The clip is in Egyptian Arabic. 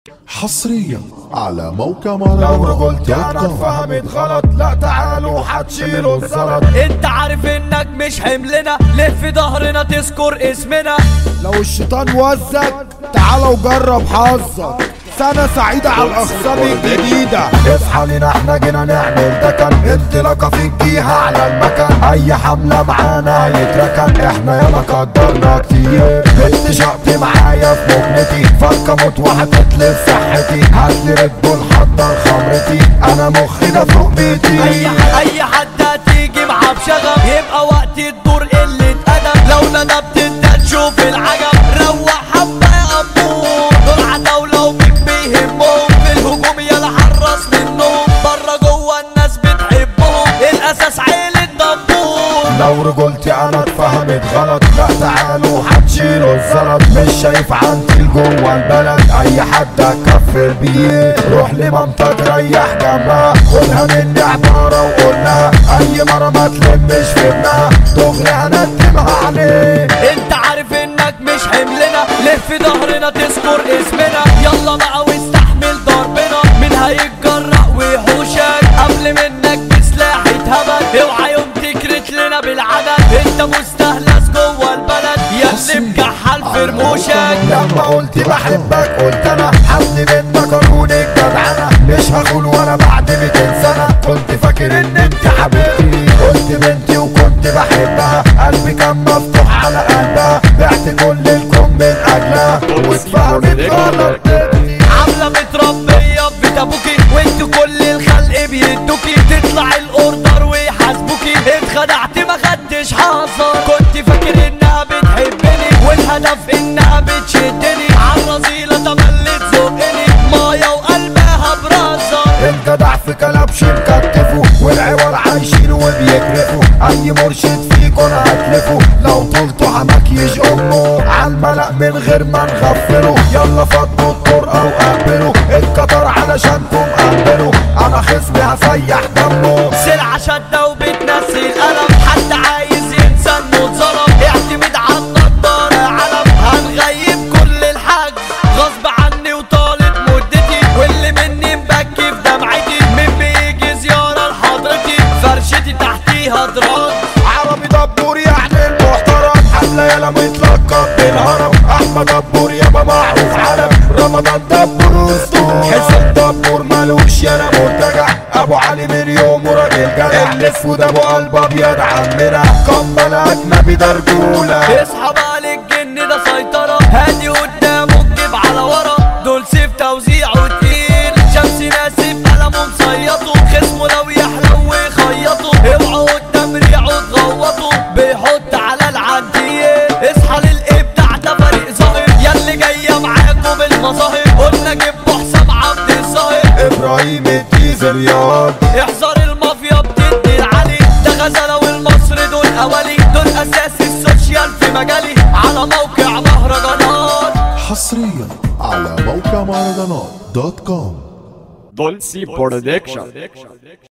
حصريا على موقع لو مهرجانات رجولتي انا دوت كوم. اتفهمت غلط لا تعالوا هتشيلوا الزلط انت عارف انك مش حملنا لف ظهرنا تذكر اسمنا لو الشيطان وزك تعالى وجرب حظك سنة سعيدة على الأخصام الجديدة اصحى لنا احنا جينا نعمل ده كان انطلاقة في الجيهة على المكان أي حملة معانا يتركن احنا ياما قدرنا كتير بنت شقت معايا في مهنتي فرقة موت وهتتلف صحتي هاتلي ريد بول حضر خمرتي أنا مخي ده فوق بيتي اي اي حد هتيجي معاه بشغف يبقى وقت الدور قلة ادب لو ندبت انت تشوف العجب روح حبة يا امور دول عتاولة وبيك بيهمهم في الهجوم يلا حرص منهم بره جوه الناس بتحبهم الاساس عيلة دبور لو رجولتي انا اتفهمت غلط لا تعالوا هتشيلوا الزلط مش شايف عندي جوه البلد اي حد اكفر بيه روح لمامتك ريح جنبها خدها مني عبارة وقولها اي مرة ما تلمش في ابنها دغري هندمها عليه انت عارف انك مش حملنا لف ظهرنا تذكر اسمنا يلا بقى واستحمل ضربنا مين هيتجرأ ويحوشك قبل منك بسلاح اتهبل اوعى يوم تكرت لنا بالعدد انت مستهلس جوه البلد يا اللي مكحل في رموشك لما قلت بحبك قلت انا حبني منك قانون الجدعنة مش هقول وانا بعد 200 سنة كنت فاكر ان انت حبيبتي قلت بنتي وكنت بحبها قلبي كان مفتوح على قلبها بعت كل الكون من اجلها واتفهمت غلط عاملة متربية في بيت ابوكي وانتوا كل الخلق بيدوكي تطلع الاوردر ويحاسبوكي اتخدعت ما خدتش حظك كنت فاكر انها بتحبني والهدف انها بتشدني عالرذيلة تملت زقني مايا وقلبها برازة الجدع في كلبش مكتفه والعوار عايشين وبيكرفوا اي مرشد فيكم هتلفه لو طولته عمكيش امه عالملأ من غير ما نغفله يلا فضوا الطرقة وقبلوا القطر علشانكم قبلوا انا خصمي هسيح دمه سلعة شدة وبتنسي القلم حد عايز ينسى انه اتظلم اعتمد على النضارة يا علم هنغيب كل الحاج غصب عني وطالت مدتي واللي مني مبكي في دمعتي من بيجي زيارة لحضرتي فرشتي تحتيها دراد عربي دبور يعني المحترم حملة يالا متلقب بالهرم احمد دبور يابا معروف علم رمضان دبور اسطول حسين دبور مالوش يالا مرتجع ابو علي من يوم راجل جدع الاسود ابو قلب ابيض عمنا كمل اجنبي ده رجوله اصحى بقى للجن ده سيطرة هادي قدامه تجيب على ورا دول سيف توزيعه تقيل شمس ناسف قلمه مصيطه خصمه لو يحلو ويخيطه اوعوا قدام ريعه تغوطه بيحط على العدية اصحى للابداع ده فريق ظاهر ياللي جاية معاكم بالمظاهر قلنا جيبوا حسام عبد الظاهر ابراهيم الديزل رياض احذر المافيا بتدي العلي ده غزلة والمصر دول اولي دول اساس السوشيال في مجالي على موقع مهرجانات حصريا على موقع مهرجانات دوت كوم Dolce Production.